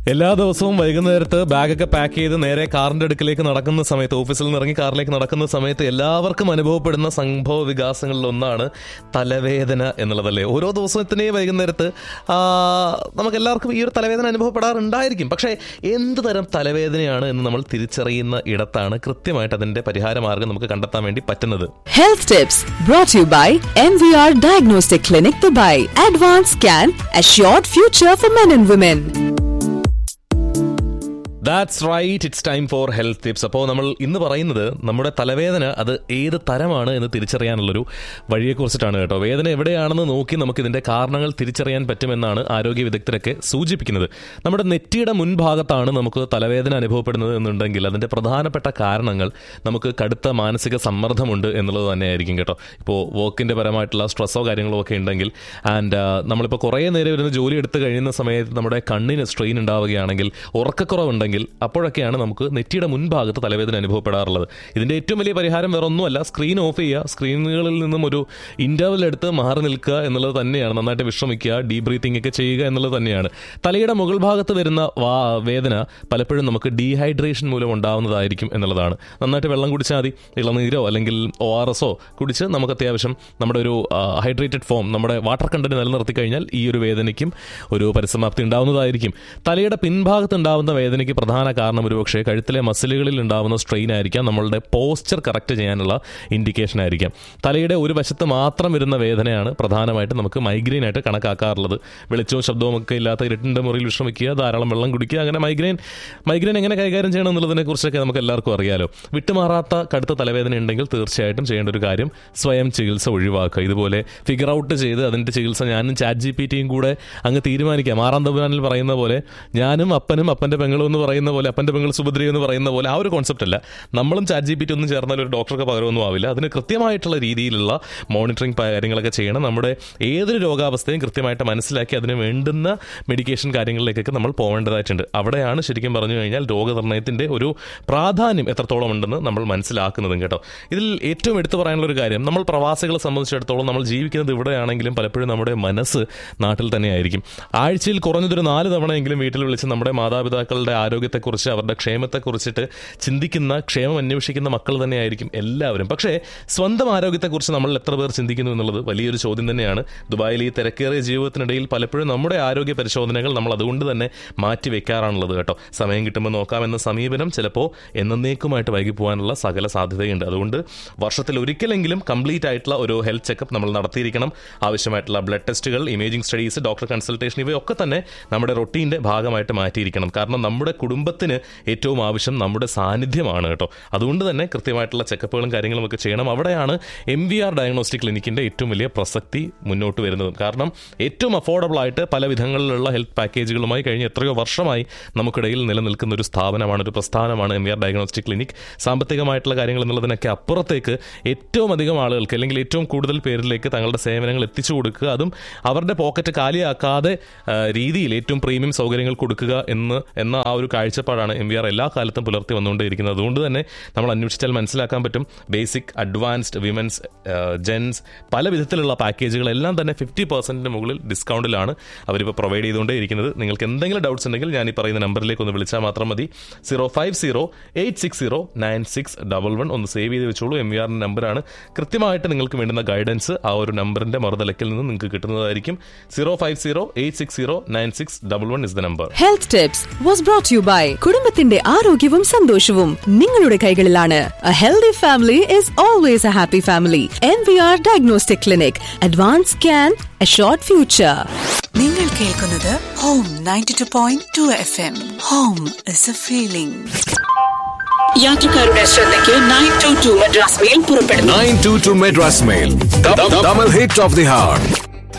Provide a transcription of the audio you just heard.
എല്ലാ ദിവസവും വൈകുന്നേരത്ത് ബാഗൊക്കെ പാക്ക് ചെയ്ത് നേരെ കാറിന്റെ അടുക്കിലേക്ക് നടക്കുന്ന സമയത്ത് ഓഫീസിൽ നിന്ന് ഇറങ്ങി കാറിലേക്ക് നടക്കുന്ന സമയത്ത് എല്ലാവർക്കും അനുഭവപ്പെടുന്ന സംഭവ വികാസങ്ങളിൽ ഒന്നാണ് തലവേദന എന്നുള്ളതല്ലേ ഓരോ ദിവസത്തിനെയും വൈകുന്നേരത്ത് ആ, നമുക്ക് എല്ലാവർക്കും ഈ ഒരു തലവേദന അനുഭവപ്പെടാറുണ്ടായിരിക്കും പക്ഷേ എന്ത് തരം തലവേദനയാണ് എന്ന് നമ്മൾ തിരിച്ചറിയുന്ന ഇടത്താണ് കൃത്യമായിട്ട് അതിന്റെ പരിഹാര മാർഗം നമുക്ക് കണ്ടെത്താൻ വേണ്ടി പറ്റുന്നത് Health tips brought to you by MVR Diagnostic Clinic Dubai. Advanced Scan, Assured Future for Men and Women. That's right it's time for health tips അപ്പോൾ നമ്മൾ ഇന്ന് പറയുന്നത് നമ്മുടെ തലവേദന അത് ഏത് തരമാണ് എന്ന് തിരിച്ചറിയാനുള്ളൊരു വഴിയെക്കുറിച്ചിട്ടാണ് കേട്ടോ വേദന എവിടെയാണെന്ന് നോക്കി നമുക്ക് ഇതിന്റെ കാരണങ്ങൾ തിരിച്ചറിയാൻ പറ്റുമെന്നാണ് ആരോഗ്യ വിദഗ്ധരൊക്കെ സൂചിപ്പിക്കുന്നത് നമ്മുടെ നെറ്റിയുടെ മുൻഭാഗത്താണ് നമുക്ക് തലവേദന അനുഭവപ്പെടുന്നത് എന്നുണ്ടെങ്കിൽ അതിന്റെ പ്രധാനപ്പെട്ട കാരണങ്ങൾ നമുക്ക് കടുത്ത മാനസിക സമ്മർദ്ദമുണ്ട് എന്നുള്ളത് തന്നെയായിരിക്കും കേട്ടോ ഇപ്പോൾ വർക്കിന്റെ പരമായിട്ടുള്ള സ്ട്രെസ്സോ കാര്യങ്ങളോ ഒക്കെ ഉണ്ടെങ്കിൽ ആൻഡ് നമ്മളിപ്പോൾ കുറേ നേരം ഇരുന്ന് ജോലി എടുത്ത് കഴിയുന്ന സമയത്ത് നമ്മുടെ കണ്ണിന് സ്ട്രെയിൻ ഉണ്ടാവുകയാണെങ്കിൽ ഉറക്കക്കുറവുണ്ടെങ്കിൽ അപ്പോഴൊക്കെയാണ് നമുക്ക് നെറ്റിയുടെ മുൻഭാഗത്ത് തലവേദന അനുഭവപ്പെടാറുള്ളത് ഇതിന്റെ ഏറ്റവും വലിയ പരിഹാരം വേറെ ഒന്നുമല്ല സ്ക്രീൻ ഓഫ് ചെയ്യുക സ്ക്രീനുകളിൽ നിന്നും ഒരു ഇന്റർവൽ എടുത്ത് മാറി നിൽക്കുക എന്നുള്ളത് തന്നെയാണ് നന്നായിട്ട് വിശ്രമിക്കുക ഡീപ് ബ്രീത്തിങ് ഒക്കെ ചെയ്യുക എന്നുള്ളത് തന്നെയാണ് തലയുടെ മുകൾ ഭാഗത്ത് വരുന്ന വാ വേദന പലപ്പോഴും നമുക്ക് ഡീഹൈഡ്രേഷൻ മൂലം ഉണ്ടാവുന്നതായിരിക്കും എന്നുള്ളതാണ് നന്നായിട്ട് വെള്ളം കുടിച്ചാൽ മതി ഇളനീരോ അല്ലെങ്കിൽ ഒ ആർ എസോ കുടിച്ച് നമുക്ക് അത്യാവശ്യം നമ്മുടെ ഒരു ഹൈഡ്രേറ്റഡ് ഫോം നമ്മുടെ വാട്ടർ കണ്ടന്റ് നിലനിർത്തി കഴിഞ്ഞാൽ ഈ ഒരു വേദനയ്ക്കും ഒരു പരിസമാപ്തി ഉണ്ടാവുന്നതായിരിക്കും തലയുടെ പിൻഭാഗത്ത് ഉണ്ടാവുന്ന വേദനയ്ക്ക് പ്രധാന കാരണം ഒരുപക്ഷെ കഴുത്തിലെ മസിലുകളിൽ ഉണ്ടാവുന്ന സ്ട്രെയിൻ ആയിരിക്കാം നമ്മളുടെ പോസ്ചർ കറക്റ്റ് ചെയ്യാനുള്ള ഇൻഡിക്കേഷൻ ആയിരിക്കാം തലയുടെ ഒരു വശത്ത് മാത്രം വരുന്ന വേദനയാണ് പ്രധാനമായിട്ട് നമുക്ക് മൈഗ്രെയിൻ ആയിട്ട് കണക്കാക്കാറുള്ളത് വെളിച്ചവും ശബ്ദവും ഒക്കെ ഇല്ലാത്ത ഇരുട്ടിൻ്റെ മുറിയിൽ വിശ്രമിക്കുക ധാരാളം വെള്ളം കുടിക്കുക അങ്ങനെ മൈഗ്രെയിൻ മൈഗ്രെയിൻ എങ്ങനെ കൈകാര്യം ചെയ്യണം എന്നുള്ളതിനെ കുറിച്ചൊക്കെ നമുക്ക് എല്ലാവർക്കും അറിയാലോ വിട്ടുമാറാത്ത കടുത്ത തലവേദന ഉണ്ടെങ്കിൽ തീർച്ചയായിട്ടും ചെയ്യേണ്ട ഒരു കാര്യം സ്വയം ചികിത്സ ഒഴിവാക്കുക ഇതുപോലെ ഫിഗർ ഔട്ട് ചെയ്ത് അതിൻ്റെ ചികിത്സ ഞാനും ചാറ്റ് ജി പി ടിയും കൂടെ അങ്ങ് തീരുമാനിക്കാം ആറാം തമ്പുരാനിൽ പറയുന്ന പോലെ ഞാനും അപ്പനും അപ്പൻ്റെ പെങ്ങളും എന്ന് പറയുന്ന പോലെ അപ്പൻ്റെ പെങ്ങൾ സുഭദ്ര എന്ന് പറയുന്ന പോലെ ആ ഒരു കോൺസെപ്റ്റ് അല്ല നമ്മളും ചാറ്റ് ജി പി ടി ഒന്നും ചേർന്നാൽ ഒരു ഡോക്ടർക്ക് പകരമൊന്നും ആവില്ല അതിന് കൃത്യമായിട്ടുള്ള രീതിയിലുള്ള മോണിറ്ററിംഗ് കാര്യങ്ങളൊക്കെ ചെയ്യണം നമ്മുടെ ഏതൊരു രോഗാവസ്ഥയും കൃത്യമായിട്ട് മനസ്സിലാക്കി അതിന് വേണ്ടുന്ന മെഡിക്കേഷൻ കാര്യങ്ങളിലേക്കൊക്കെ നമ്മൾ പോകേണ്ടതായിട്ടുണ്ട് അവിടെയാണ് ശരിക്കും പറഞ്ഞു കഴിഞ്ഞാൽ രോഗനിർണയത്തിൻ്റെ ഒരു പ്രാധാന്യം എത്രത്തോളം ഉണ്ടെന്ന് നമ്മൾ മനസ്സിലാക്കുന്നതും കേട്ടോ ഇതിൽ ഏറ്റവും എടുത്തു പറയാനുള്ള ഒരു കാര്യം നമ്മൾ പ്രവാസികളെ സംബന്ധിച്ചിടത്തോളം നമ്മൾ ജീവിക്കുന്നത് ഇവിടെയാണെങ്കിലും പലപ്പോഴും നമ്മുടെ മനസ്സ് നാട്ടിൽ തന്നെയായിരിക്കും ആഴ്ചയിൽ കുറഞ്ഞതൊരു നാല് തവണയെങ്കിലും വീട്ടിൽ വിളിച്ച് നമ്മുടെ മാതാപിതാക്കളുടെ ആരോഗ്യത്തെക്കുറിച്ച് അവരുടെ ക്ഷേമത്തെക്കുറിച്ചിട്ട് ചിന്തിക്കുന്ന ക്ഷേമം അന്വേഷിക്കുന്ന മക്കൾ തന്നെയായിരിക്കും എല്ലാവരും പക്ഷേ സ്വന്തം ആരോഗ്യത്തെക്കുറിച്ച് നമ്മൾ എത്ര പേർ ചിന്തിക്കുന്നു എന്നുള്ളത് വലിയൊരു ചോദ്യം തന്നെയാണ് ദുബായിൽ ഈ തിരക്കേറിയ ജീവിതത്തിനിടയിൽ പലപ്പോഴും നമ്മുടെ ആരോഗ്യ പരിശോധനകൾ നമ്മൾ അതുകൊണ്ട് തന്നെ മാറ്റി വെക്കാറാണുള്ളത് കേട്ടോ സമയം കിട്ടുമ്പോൾ നോക്കാമെന്ന സമീപനം ചിലപ്പോൾ എന്നേക്കുമായിട്ട് വൈകി പോകാനുള്ള സകല സാധ്യതയുണ്ട് അതുകൊണ്ട് വർഷത്തിൽ ഒരിക്കലെങ്കിലും കംപ്ലീറ്റ് ആയിട്ടുള്ള ഒരു ഹെൽത്ത് ചെക്കപ്പ് നമ്മൾ നടത്തിയിരിക്കണം ആവശ്യമായിട്ടുള്ള ബ്ലഡ് ടെസ്റ്റുകൾ ഇമേജിംഗ് സ്റ്റഡീസ് ഡോക്ടർ കൺസൾട്ടേഷൻ ഇവയൊക്കെ തന്നെ നമ്മുടെ റൊട്ടീൻ്റെ ഭാഗമായിട്ട് മാറ്റിയിരിക്കണം കാരണം നമ്മുടെ കുടുംബത്തിന് ഏറ്റവും ആവശ്യം നമ്മുടെ സാന്നിധ്യമാണ് കേട്ടോ അതുകൊണ്ട് തന്നെ കൃത്യമായിട്ടുള്ള ചെക്കപ്പുകളും കാര്യങ്ങളും ഒക്കെ ചെയ്യണം അവിടെയാണ് എം വി ആർ ഡയഗ്നോസ്റ്റിക് ക്ലിനിക്കിൻ്റെ ഏറ്റവും വലിയ പ്രസക്തി മുന്നോട്ട് വരുന്നത് കാരണം ഏറ്റവും അഫോർഡബിൾ ആയിട്ട് പല വിധങ്ങളിലുള്ള ഹെൽത്ത് പാക്കേജുകളുമായി കഴിഞ്ഞ എത്രയോ വർഷമായി നമുക്കിടയിൽ നിലനിൽക്കുന്ന ഒരു സ്ഥാപനമാണ് ഒരു പ്രസ്ഥാനമാണ് M V R diagnostic clinic സാമ്പത്തികമായിട്ടുള്ള കാര്യങ്ങൾ എന്നുള്ളതിനൊക്കെ അപ്പുറത്തേക്ക് ഏറ്റവും അധികം ആളുകൾക്ക് അല്ലെങ്കിൽ ഏറ്റവും കൂടുതൽ പേരിലേക്ക് തങ്ങളുടെ സേവനങ്ങൾ എത്തിച്ചു കൊടുക്കുക അതും അവരുടെ പോക്കറ്റ് കാലിയാക്കാതെ ആ, രീതിയിൽ ഏറ്റവും പ്രീമിയം സൗകര്യങ്ങൾ കൊടുക്കുക എന്ന് എന്ന ആ ഒരു കാഴ്ചപ്പാടാണ് എം വി ആർ എല്ലാ കാലത്തും പുലർത്തി വന്നുകൊണ്ടേയിരിക്കുന്നത് അതുകൊണ്ട് തന്നെ നമ്മൾ അന്വേഷിച്ചാൽ മനസ്സിലാക്കാൻ പറ്റും ബേസിക് അഡ്വാൻസ്ഡ് വിമൻസ് ജെൻസ് പല വിധത്തിലുള്ള പാക്കേജുകളെല്ലാം തന്നെ ഫിഫ്റ്റി പെർസെൻറ്റിന് മുകളിൽ ഡിസ്കൗണ്ടിലാണ് അവരിപ്പോൾ പ്രൊവൈഡ് ചെയ്തുകൊണ്ടേ ഇരിക്കുന്നത് നിങ്ങൾക്ക് എന്തെങ്കിലും ഡൗട്ട്സ് ഉണ്ടെങ്കിൽ ഞാൻ ഈ പറയുന്ന നമ്പറിലേക്ക് ഒന്ന് വിളിച്ചാൽ മാത്രം മതി zero five zero eight six zero nine six double one ഒന്ന് സേവ് ചെയ്ത് വെച്ചോളൂ എം വി ആറിൻ്റെ നമ്പറാണ് കൃത്യമായിട്ട് നിങ്ങൾക്ക് വേണ്ടുന്ന ഗൈഡൻസ് ആ ഒരു നമ്പറിൻ്റെ മറുതലക്കിൽ നിന്ന് നിങ്ങൾക്ക് കിട്ടുന്നതായിരിക്കും zero five zero eight six zero nine six double one is the number Health tips was brought to you by കുടുംബത്തിന്റെ ആരോഗ്യവും സന്തോഷവും നിങ്ങളുടെ കൈകളിലാണ് A healthy family is always a happy family. MVR Diagnostic Clinic. Advanced Scan, Assured Future. നിങ്ങൾ കേൾക്കുന്നത് home ninety two point two F M home is a feeling യാത്രക്കാരുടെ ശ്രദ്ധയ്ക്ക് nine two two Madras mail പുറപ്പെടുന്നു 922 Madras Mail. The, the, double hit of the heart.